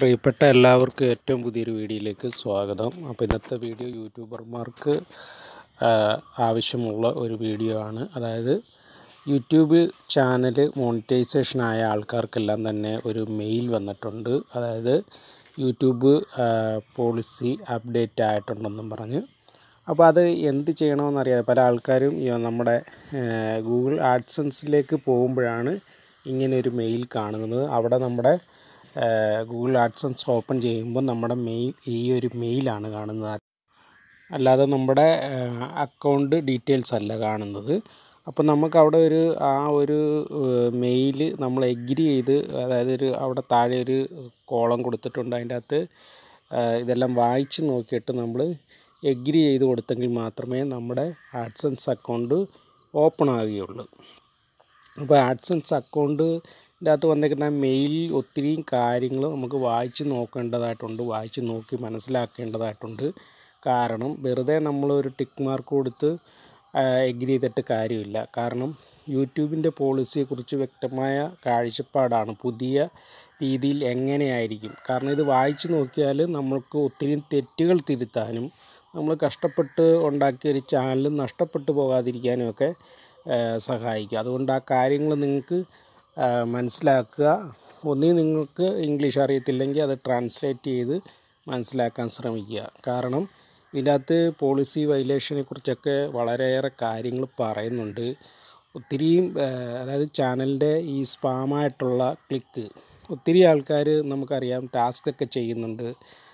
പ്രിയപ്പെട്ട എല്ലാവർക്കും ഏറ്റവും പുതിയൊരു വീഡിയോയിലേക്ക് സ്വാഗതം അപ്പോൾ ഇന്നത്തെ വീഡിയോ യൂട്യൂബർമാർക്ക് ആ, ആവശ്യമുള്ള ഒരു വീഡിയോ ആണ് അതായത് യൂട്യൂബ് ചാനൽ മോണിറ്റൈസേഷൻ ആയ ആൾക്കാർക്കെല്ലാം തന്നെ ഒരു മെയിൽ വന്നിട്ടുണ്ട് അതായത് യൂട്യൂബ് ആ, പോളിസി അപ്ഡേറ്റ് ആയിട്ടുണ്ടെന്നും പറഞ്ഞ് അപ്പോൾ അത് എന്ത് ചെയ്യണമെന്നറിയാതെ പല ആൾക്കാരും ഈ നമ്മുടെ ആ, ഗൂഗിൾ ആഡ്സൻസിലേക്ക് പോകുമ്പോഴാണ് ഇങ്ങനെ ഒരു മെയിൽ കാണുന്നത് അവിടെ നമ്മുടെ ആ, ഗൂഗിൾ ആഡ്സൻസ് ഓപ്പൺ ചെയ്യുമ്പോൾ നമ്മുടെ മെയിൽ ഈ ഒരു മെയിലാണ് കാണുന്നത് അല്ലാതെ നമ്മുടെ അക്കൗണ്ട് ഡീറ്റെയിൽസ് അല്ല കാണുന്നത് അപ്പോൾ നമുക്ക് അവിടെ ഒരു ആ ഒരു മെയിൽ നമ്മൾ എഗ്രി ചെയ്ത് അതായത് ഒരു അവിടെ താഴെ ഒരു കോളം കൊടുത്തിട്ടുണ്ട് അതിൻ്റെ അകത്ത് ആ, ഇതെല്ലാം വായിച്ച് നോക്കിയിട്ട് നമ്മൾ എഗ്രി ചെയ്ത് കൊടുത്തെങ്കിൽ മാത്രമേ നമ്മുടെ ആഡ്സൻസ് അക്കൗണ്ട് ഓപ്പൺ ആവുകയുള്ളൂ അപ്പോൾ ആഡ്സൻസ് അക്കൗണ്ടിൻ്റെ അകത്ത് വന്നേക്കുന്ന മെയിൽ ഒത്തിരി കാര്യങ്ങൾ നമുക്ക് വായിച്ച് നോക്കേണ്ടതായിട്ടുണ്ട് വായിച്ച് നോക്കി മനസ്സിലാക്കേണ്ടതായിട്ടുണ്ട് കാരണം വെറുതെ നമ്മളൊരു ടിക്ക് മാർക്ക് കൊടുത്ത് എഗ്രി ചെയ്തിട്ട് കാര്യമില്ല കാരണം യൂട്യൂബിൻ്റെ പോളിസിയെക്കുറിച്ച് വ്യക്തമായ കാഴ്ചപ്പാടാണ് പുതിയ രീതിയിൽ എങ്ങനെയായിരിക്കും കാരണം ഇത് വായിച്ച് നോക്കിയാൽ നമ്മൾക്ക് ഒത്തിരി തെറ്റുകൾ തിരുത്താനും നമ്മൾ കഷ്ടപ്പെട്ട് ഉണ്ടാക്കിയ ഒരു ചാനൽ നഷ്ടപ്പെട്ടു പോകാതിരിക്കാനും ഒക്കെ ആ, സഹായിക്കും അതുകൊണ്ട് ആ കാര്യങ്ങൾ നിങ്ങൾക്ക് ആ, മനസ്സിലാക്കുക ഒന്നീ നിങ്ങൾക്ക് ഇംഗ്ലീഷ് അറിയത്തില്ലെങ്കിൽ അത് ട്രാൻസ്ലേറ്റ് ചെയ്ത് മനസ്സിലാക്കാൻ ശ്രമിക്കുക കാരണം ഇതിൻ്റെ അകത്ത് പോളിസി വയലേഷനെ കുറിച്ചൊക്കെ വളരെയേറെ കാര്യങ്ങൾ പറയുന്നുണ്ട് ഒത്തിരിയും ആ, അതായത് ചാനലിൻ്റെ ഈ സ്പാമായിട്ടുള്ള ക്ലിക്ക് ഒത്തിരി ആൾക്കാർ നമുക്കറിയാം ടാസ്ക് ഒക്കെ ചെയ്യുന്നുണ്ട്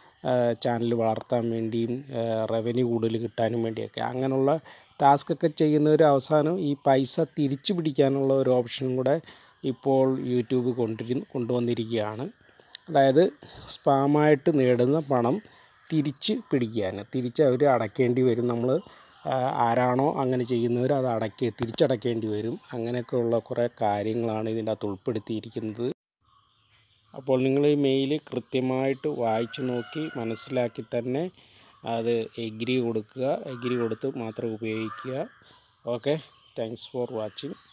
ചാനൽ വളർത്താൻ വേണ്ടിയും റവന്യൂ കൂടുതൽ കിട്ടാനും വേണ്ടിയൊക്കെ അങ്ങനെയുള്ള ടാസ്ക് ഒക്കെ ചെയ്യുന്നവർ അവസാനം ഈ പൈസ തിരിച്ചു പിടിക്കാനുള്ള ഒരു ഓപ്ഷനും കൂടെ ഇപ്പോൾ യൂട്യൂബ് കൊണ്ടിരി കൊണ്ടുവന്നിരിക്കുകയാണ് അതായത് സ്പാമായിട്ട് നേടുന്ന പണം തിരിച്ച് പിടിക്കാൻ തിരിച്ച് അവർ അടയ്ക്കേണ്ടി വരും നമ്മൾ ആരാണോ അങ്ങനെ ചെയ്യുന്നവർ അത് അടയ്ക്ക തിരിച്ചടയ്ക്കേണ്ടി വരും അങ്ങനെയൊക്കെയുള്ള കുറേ കാര്യങ്ങളാണ് ഇതിൻ്റെ അകത്ത് ഉൾപ്പെടുത്തിയിരിക്കുന്നത് അപ്പോൾ നിങ്ങൾ ഈ മെയിൽ കൃത്യമായിട്ട് വായിച്ചു നോക്കി മനസ്സിലാക്കി തന്നെ അത് എഗ്രി കൊടുക്കുക എഗ്രി കൊടുത്ത് മാത്രം ഉപയോഗിക്കുക ഓക്കെ താങ്ക്സ് ഫോർ വാച്ചിങ്